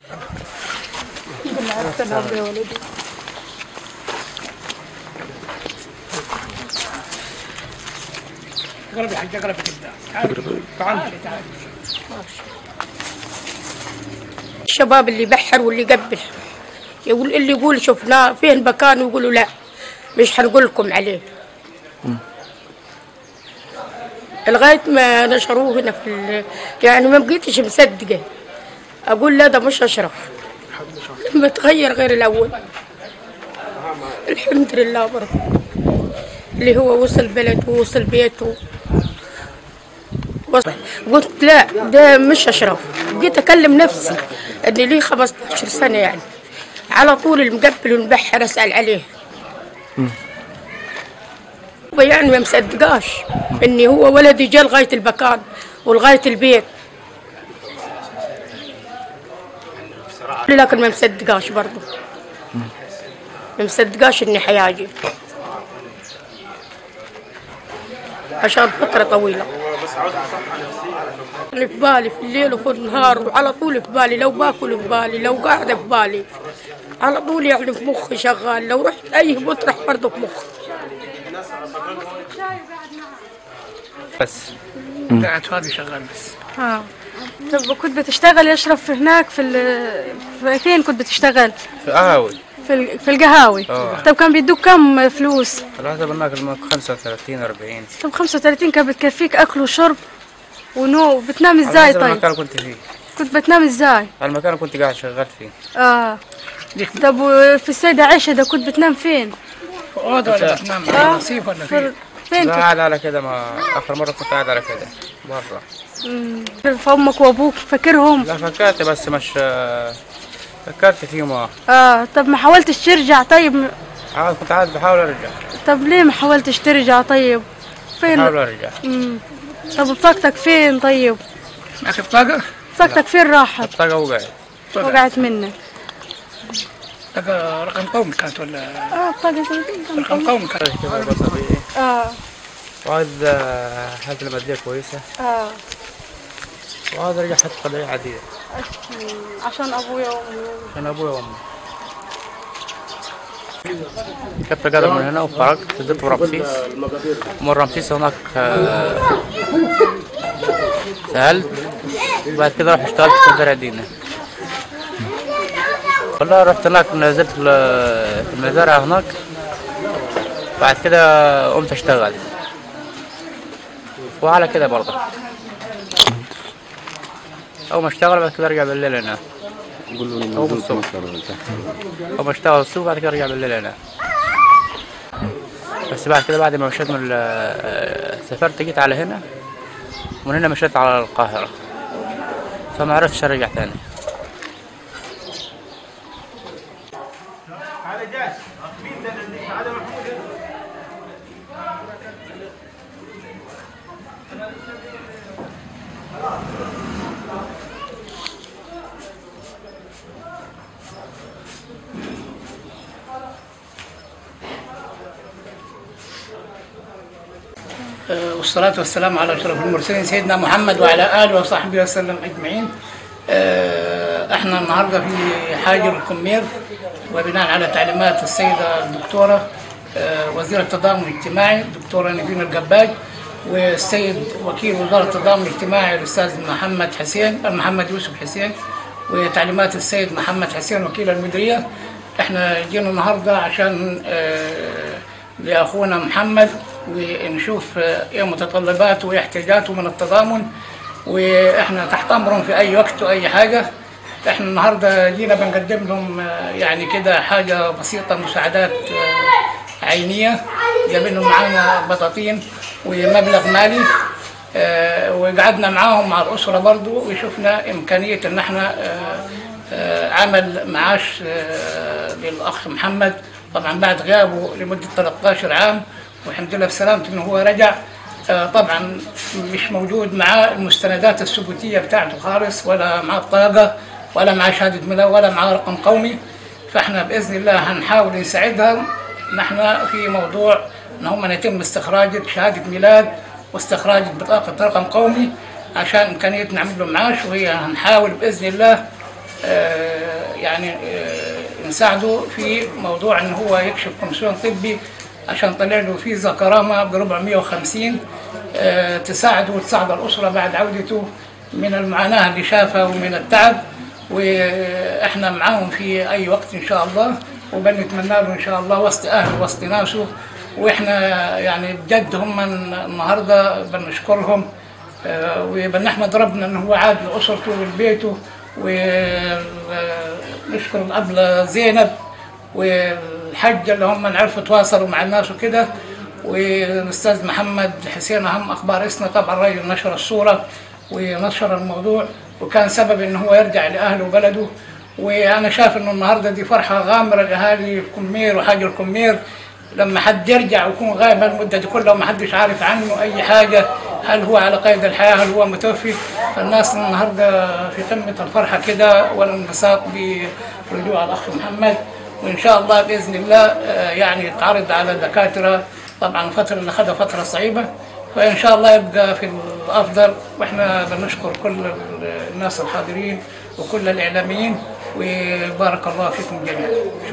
قرب يا حاج قرب تعال تعال الشباب اللي بحر واللي قبل يقول اللي يقول شفناه فين مكان يقولوا لا مش هنقول لكم عليه لغايه ما نشروه هنا في ال... يعني ما بقيتش مصدقه اقول لا ده مش اشرف لما تغير غير الاول الحمد لله برضه اللي هو وصل بلده ووصل بيته وصل. قلت لا ده مش اشرف جيت اكلم نفسي ان لي 15 سنه يعني على طول المقبل والمبحر اسال عليه يعني ما مصدقاش اني هو ولدي جا لغايه المكان ولغايه البيت لكن ما مصدقاش برضه ما مصدقاش اني حياجي عشان فترة طويلة اللي في بالي في الليل وفي النهار وعلى طول في بالي لو باكل في بالي لو قاعدة في بالي على طول يعني في مخي شغال لو رحت أي مطرح برضه في مخي بس قاعد فاضي شغال بس اه طب كنت بتشتغل يا اشرف هناك في, ال- في فين كنت بتشتغل في قهوي في ال- في القهاوي آه. طب كان بيدوك كم فلوس على حسب هناك المك 35 40 طب 35 كان بتكفيك اكل وشرب ونو بتنام على ازاي حسب طيب المكان اللي كنت فيه كنت بتنام ازاي على المكان اللي كنت قاعد شغال فيه اه طب وفي السيدة عائشة ده كنت بتنام فين في اوضه ولا بتنام على رصيف ولا في فين فين لا كنت قاعد على كده ما اخر مره كنت قاعد على كده برا مم. في امك وابوك فاكرهم لا فكرت بس مش فكرت فيهم اه اه طب ما حاولتش ترجع طيب عاد كنت عاد بحاول ارجع طب ليه ما حاولتش ترجع طيب فين بحاول ارجع مم. طب بطاقتك فين طيب معك بطاقه بطاقتك فين راحت الطاقه وقعت وقعت منك بطاقه رقم قومي كانت ولا اه بطاقة رقم قومي كانت كده بصري اه وعاد آه، حالتي الماديه كويسه اه وعاد ارجع حتى طبيعيه عاديه عشان ابويا وامي عشان ابوي وامي كنت قاعد من هنا وخرجت نزلت في رمسيس ومن رمسيس هناك آه، سألت وبعد كده رحت اشتغلت في مزارع دينا والله رحت هناك نزلت في ال- في المزارع هناك بعد كده قمت اشتغل وعلى كده برضه أول ما اشتغل بعد كده ارجع بالليل هنا أو بالصبح أو بشتغل الصبح بعد كده ارجع بالليل هنا بس بعد كده بعد ما مشيت من ال- سافرت جيت على هنا ومن هنا مشيت على القاهرة فما عرفتش ارجع تاني آه، والصلاة والسلام على أشرف المرسلين سيدنا محمد وعلى آله وصحبه وسلم أجمعين آه، احنا النهارده في حاجر الكمير وبناء على تعليمات السيدة الدكتورة آه، وزيرة التضامن الاجتماعي الدكتورة نبيل القباج والسيد وكيل وزارة التضامن الاجتماعي الأستاذ محمد حسين محمد يوسف حسين وتعليمات السيد محمد حسين وكيل المديرية احنا جينا النهارده عشان آه، لأخونا محمد ونشوف آه، ايه متطلباته وايه احتياجاته من التضامن واحنا تحت امرهم في اي وقت واي حاجه احنا النهارده جينا بنقدم لهم آه، يعني كده حاجه بسيطه مساعدات آه، عينيه جايبين لهم معانا بطاطين ومبلغ مالي آه، وقعدنا معاهم مع الاسره برضو وشفنا امكانيه ان احنا آه، آه، عمل معاش آه، للاخ محمد طبعا بعد غيابه لمده 13 عام والحمد لله بسلامته انه هو رجع آه، طبعا مش موجود معاه المستندات الثبوتيه بتاعته خالص ولا معاه بطاقه ولا معاه شهاده ميلاد ولا معاه رقم قومي فاحنا باذن الله هنحاول نساعدهم نحن في موضوع ان هم يتم استخراج شهاده ميلاد واستخراج بطاقه رقم قومي عشان امكانيه نعمل له معاش وهي هنحاول باذن الله آه، يعني آه، نساعده في موضوع ان هو يكشف كومسيون طبي عشان طلع له فيزا كرامه ب 450 آه، تساعده وتساعد الاسره بعد عودته من المعاناه اللي شافها ومن التعب واحنا معاهم في اي وقت ان شاء الله وبنتمنى له ان شاء الله وسط اهله وسط ناسه واحنا يعني بجد هم النهارده بنشكرهم آه، وبنحمد ربنا ان هو عاد لاسرته ولبيته ونشكر الابله زينب والحجه اللي هم عرفوا يتواصلوا مع الناس وكده والاستاذ محمد حسين اهم اخبار اسنا طبعا راجل نشر الصوره ونشر الموضوع وكان سبب ان هو يرجع لاهله وبلده وانا شايف انه النهارده دي فرحه غامره لاهالي كمير وحاجر كمير لما حد يرجع ويكون غايب المده دي كلها وما حدش عارف عنه اي حاجه هل هو على قيد الحياه هل هو متوفي فالناس النهارده في قمه الفرحه كده والانبساط برجوع الاخ محمد وان شاء الله باذن الله آه، يعني يتعرض على الدكاتره طبعا الفتره اللي خدها فتره صعيبه فان شاء الله يبقى في الافضل واحنا بنشكر كل الناس الحاضرين وكل الاعلاميين وبارك الله فيكم جميعا